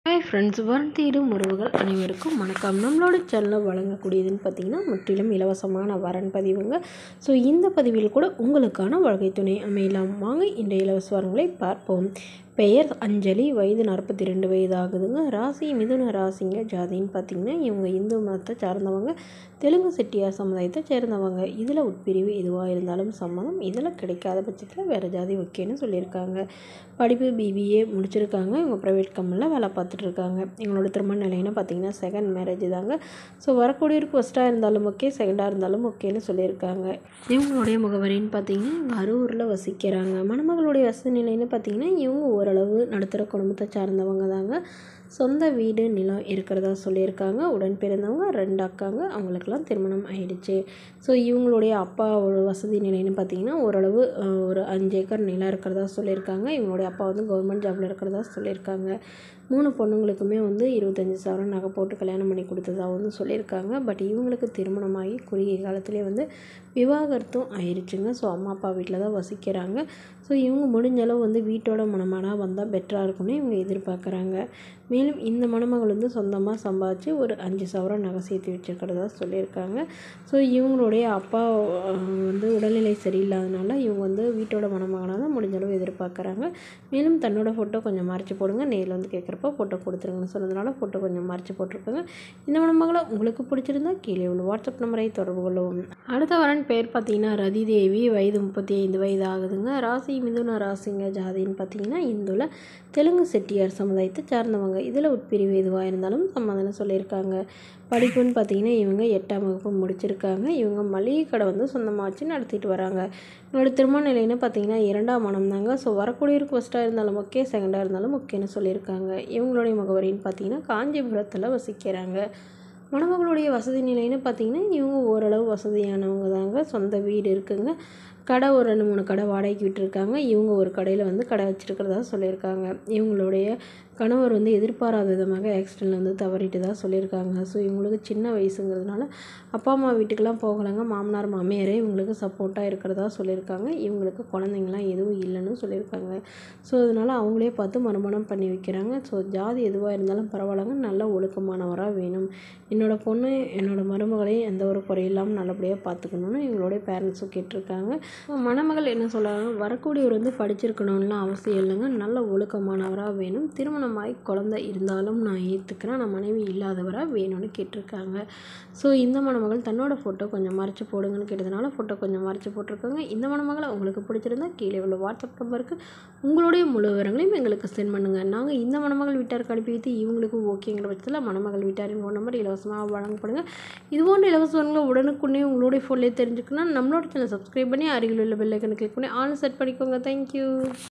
hi friends வரும் தேடும் உறவுகள் அனைவருக்கும் வணக்கம் நம்மளோட சேனலில் வழங்கக்கூடியதுன்னு பார்த்தீங்கன்னா முற்றிலும் இலவசமான வரன் பதிவுங்க ஸோ இந்த பதிவில் கூட உங்களுக்கான வாழ்க்கை துணை அமையலாம் வாங்க இன்றைய இலவச வரங்களை பார்ப்போம் பெயர் அஞ்சலி வயது நாற்பத்தி ரெண்டு வயது ஆகுதுங்க ராசி மிதுன ராசிங்க ஜாதின்னு பார்த்தீங்கன்னா இவங்க இந்து மதத்தை சார்ந்தவங்க தெலுங்கு செட்டியார் சமுதாயத்தை சேர்ந்தவங்க இதில் உட்பிரிவு எதுவாக இருந்தாலும் சம்மதம் இதில் கிடைக்காத பட்சத்தில் வேறு ஜாதி ஓகேன்னு சொல்லியிருக்காங்க படிப்பு பிபிஏ முடிச்சிருக்காங்க இவங்க ப்ரைவேட் கம்பெனியில் வேலை பார்த்துட்ருக்காங்க எங்களோட திருமண நிலைன்னு பார்த்தீங்கன்னா செகண்ட் மேரேஜ் தாங்க ஸோ வரக்கூடியவருக்கு ஃபஸ்ட்டாக இருந்தாலும் ஓகே செகண்டாக இருந்தாலும் ஓகேன்னு சொல்லியிருக்காங்க இவங்களுடைய முகவரின்னு பார்த்தீங்கன்னா இவங்க அரூரில் வசிக்கிறாங்க மணமகளுடைய வசதி நிலைன்னு பார்த்தீங்கன்னா இவங்க ஓரளவு நடுத்தர குடும்பத்தை சார்ந்தவங்க தாங்க சொந்த வீடு நிலம் இருக்கிறதா சொல்லியிருக்காங்க உடன் பிறந்தவங்க ரெண்டு அக்காங்க அவங்களுக்கெல்லாம் திருமணம் ஆயிடுச்சு ஸோ இவங்களுடைய அப்பாவோட வசதி நிலைன்னு பார்த்தீங்கன்னா ஓரளவு அஹ், ஒரு அஞ்சு ஏக்கர் நிலம் இருக்கிறதா சொல்லியிருக்காங்க இவங்களுடைய அப்பா வந்து கவர்மெண்ட் ஜாபில் இருக்கிறதா சொல்லியிருக்காங்க மூணு பொண்ணுங்களுக்குமே வந்து இருபத்தஞ்சி சவரன் நகை போட்டு கல்யாணம் பண்ணி கொடுத்ததா வந்து சொல்லியிருக்காங்க பட் இவங்களுக்கு திருமணமாகி குறுகிய காலத்திலே வந்து விவாகரத்தும் ஆயிடுச்சுங்க ஸோ அம்மா அப்பா வீட்டில் தான் வசிக்கிறாங்க ஸோ இவங்க முடிஞ்ச அளவு வந்து வீட்டோட மணமகனாக வந்தால் பெட்டராக இருக்கும்னு இவங்க எதிர்பார்க்குறாங்க மேலும் இந்த மணமகள் வந்து சொந்தமாக சம்பாதிச்சு ஒரு அஞ்சு சவரம் நகை சேர்த்து வச்சுருக்கிறதா சொல்லியிருக்காங்க ஸோ இவங்களுடைய அப்பா அஹ், வந்து உடல்நிலை சரியில்லாதனால இவங்க வந்து வீட்டோட மணமகனாக தான் முடிஞ்ச அளவு எதிர்பார்க்குறாங்க மேலும் தன்னோட ஃபோட்டோ கொஞ்சம் மறைச்சி போடுங்க நேரில் வந்து கேட்குறப்ப ஃபோட்டோ கொடுத்துருங்கன்னு சொன்னதுனால ஃபோட்டோ கொஞ்சம் மறைச்சி போட்டிருக்காங்க இந்த மணமகளை உங்களுக்கு பிடிச்சிருந்தா கீழே உள்ள வாட்ஸ்அப் நம்பரை தொடர்பு கொள்ளவும் அடுத்த வரன் பேர் பார்த்தீங்கன்னா ரதி தேவி வயது முப்பத்தி ஐந்து வயது ஆகுதுங்க ராசி மிதுன ராசிங்க ஜாதின்னு பார்த்தீங்கன்னா இந்துல தெலுங்கு செட்டியார் சமுதாயத்தை சார்ந்தவங்க இதில் உட்பிரிவு எதுவாக இருந்தாலும் சம்மதம் சொல்லியிருக்காங்க படிப்புன்னு பார்த்தீங்கன்னா இவங்க எட்டாம் வகுப்பு முடிச்சிருக்காங்க இவங்க மளிகை கடை வந்து சொந்தமாக வச்சு நடத்திட்டு வராங்க இவங்களோட திருமண நிலைன்னு பார்த்தீங்கன்னா இரண்டாம் மனம் தாங்க ஸோ வரக்கூடியவருக்கு ஃபஸ்ட்டாக இருந்தாலும் ஓகே செகண்டாக இருந்தாலும் ஓகேன்னு சொல்லியிருக்காங்க இவங்களுடைய முகவரின்னு பார்த்தீங்கன்னா காஞ்சிபுரத்தில் வசிக்கிறாங்க மணமகளுடைய வசதி நிலைன்னு பார்த்தீங்கன்னா இவங்க ஓரளவு வசதியானவங்க தாங்க சொந்த வீடு இருக்குங்க கடை ஒரு ரெண்டு மூணு கடை வாடகைக்கு விட்டுருக்காங்க இவங்க ஒரு கடையில் வந்து கடை வச்சுருக்கிறதா சொல்லியிருக்காங்க இவங்களுடைய கணவர் வந்து எதிர்பாராத விதமாக ஆக்சிடெண்ட்டில் வந்து தவறிட்டு தான் சொல்லியிருக்காங்க ஸோ இவங்களுக்கு சின்ன வயசுங்கிறதுனால அப்பா அம்மா வீட்டுக்கெல்லாம் போகலைங்க மாமனார் மாமியாரே இவங்களுக்கு சப்போர்ட்டாக இருக்கிறதா சொல்லியிருக்காங்க இவங்களுக்கு குழந்தைங்களாம் எதுவும் இல்லைன்னு சொல்லியிருக்காங்க ஸோ அதனால் அவங்களே பார்த்து மறுமணம் பண்ணி வைக்கிறாங்க ஸோ ஜாதி எதுவாக இருந்தாலும் பரவாயில்லங்க நல்ல ஒழுக்கமானவராக வேணும் என்னோடய பொண்ணு என்னோடய மருமகளையும் எந்த ஒரு குறையில்லாமல் நல்லபடியாக பார்த்துக்கணுன்னு எங்களுடைய பேரண்ட்ஸும் கேட்டிருக்காங்க மணமகள் என்ன சொல்கிறாங்க வரக்கூடியவர் வந்து படிச்சிருக்கணும்லாம் அவசியம் இல்லைங்க நல்ல ஒழுக்கமானவராக வேணும் திருமணமாகி குழந்தை இருந்தாலும் நான் ஏற்றுக்கிறேன் நான் மனைவி இல்லாதவராக வேணும்னு கேட்டிருக்காங்க ஸோ இந்த மணமகள் தன்னோட ஃபோட்டோ கொஞ்சம் மறைச்சு போடுங்கன்னு கேட்டதுனால ஃபோட்டோ கொஞ்சம் மறைச்சு போட்டிருக்காங்க இந்த மணமகளை உங்களுக்கு பிடிச்சிருந்தா கீழே உள்ள வாட்ஸ்அப் நம்பருக்கு உங்களுடைய முழு விவரங்களையும் எங்களுக்கு சென்ட் பண்ணுங்கள் நாங்கள் இந்த மணமகள் வீட்டாருக்கு அனுப்பி வைத்து இவங்களுக்கு ஓகேங்கிற பட்சத்தில் மணமகள் வீட்டாரின் ஃபோன் நம்பர் இலவசமாக வழங்கப்படுங்க இது போன்ற இலவசங்களை உடனுக்குடனே உங்களுடைய ஃபோன்லேயே தெரிஞ்சுக்கணும் நம்மளோட சேனல் சப்ஸ்கிரைப் பண்ணி அருகில் உள்ள பெல்லைக்கனை கிளிக் பண்ணி ஆல் செட் பண்ணிக்கோங்க தேங்க்யூ